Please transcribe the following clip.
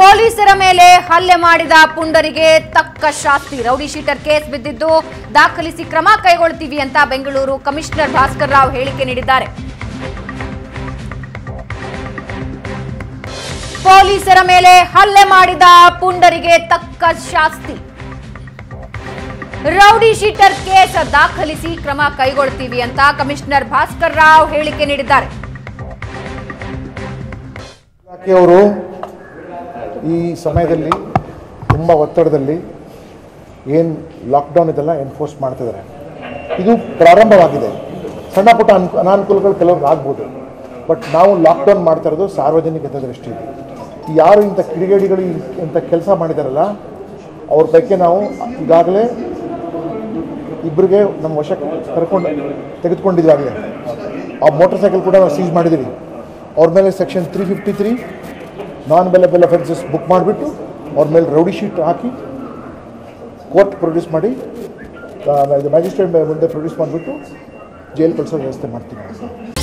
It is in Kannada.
ಪೊಲೀಸರ ಮೇಲೆ ಹಲ್ಲೆ ಮಾಡಿದ ಪುಂಡರಿಗೆ ತಕ್ಕ ಶಾಸ್ತಿ ರೌಡಿ ಶೀಟರ್ ಕೇಸ್ ಬಿದ್ದಿದ್ದು ದಾಖಲಿಸಿ ಕ್ರಮ ಕೈಗೊಳ್ತೀವಿ ಅಂತ ಬೆಂಗಳೂರು ಕಮಿಷನರ್ ಭಾಸ್ಕರ್ ರಾವ್ ಹೇಳಿಕೆ ನೀಡಿದ್ದಾರೆ ಪೊಲೀಸರ ಮೇಲೆ ಹಲ್ಲೆ ಮಾಡಿದ ಪುಂಡರಿಗೆ ತಕ್ಕ ಶಾಸ್ತಿ ರೌಡಿ ಶೀಟರ್ ಕೇಸ್ ದಾಖಲಿಸಿ ಕ್ರಮ ಕೈಗೊಳ್ತೀವಿ ಅಂತ ಕಮಿಷನರ್ ಭಾಸ್ಕರ್ ರಾವ್ ಹೇಳಿಕೆ ನೀಡಿದ್ದಾರೆ ಇಲಾಖೆಯವರು ಈ ಸಮಯದಲ್ಲಿ ತುಂಬ ಒತ್ತಡದಲ್ಲಿ ಏನು ಲಾಕ್ಡೌನ್ ಇದೆಲ್ಲ ಎನ್ಫೋರ್ಸ್ ಮಾಡ್ತಿದ್ದಾರೆ ಇದು ಪ್ರಾರಂಭವಾಗಿದೆ ಸಣ್ಣ ಪುಟ್ಟ ಅನ್ ಅನಾನುಕೂಲಗಳು ಕೆಲವ್ರಿಗೆ ಆಗ್ಬೋದು ಬಟ್ ನಾವು ಲಾಕ್ಡೌನ್ ಮಾಡ್ತಾ ಇರೋದು ಸಾರ್ವಜನಿಕ ಹಿತದೃಷ್ಟಿಯಲ್ಲಿ ಯಾರು ಇಂಥ ಕಿಡಿಗೇಡಿಗಳು ಈ- ಇಂಥ ಕೆಲಸ ಮಾಡಿದಾರಲ್ಲ ಅವ್ರ ಬಗ್ಗೆ ನಾವು ಈಗಾಗಲೇ ಇಬ್ಬರಿಗೆ ನಮ್ಮ ವಶಕ್ಕೆ ಕರ್ಕೊಂಡು ತೆಗೆದುಕೊಂಡಿದ್ದಾಗಲೇ ಆ ಮೋಟರ್ ಸೈಕಲ್ ಕೂಡ ನಾವು ಸೀಸ್ ಮಾಡಿದ್ದೀವಿ ಅವ್ರ ಮೇಲೆ section three fifty three non bailable offences book ಮಾಡಿಬಿಟ್ಟು ಅವ್ರ ಮೇಲೆ ರೌಡಿ ಶೀಟ್ ಹಾಕಿ ಕೋರ್ಟ್ ಪ್ರೊಡ್ಯೂಸ್ ಮಾಡಿ ಆ, ಇದು ಮ್ಯಾಜಿಸ್ಟ್ರೇಟ್ ಮುಂದೆ ಪ್ರೊಡ್ಯೂಸ್ ಮಾಡಿಬಿಟ್ಟು ಜೈಲ್ ಕಳಿಸೋ ವ್ಯವಸ್ಥೆ ಮಾಡ್ತೀವಿ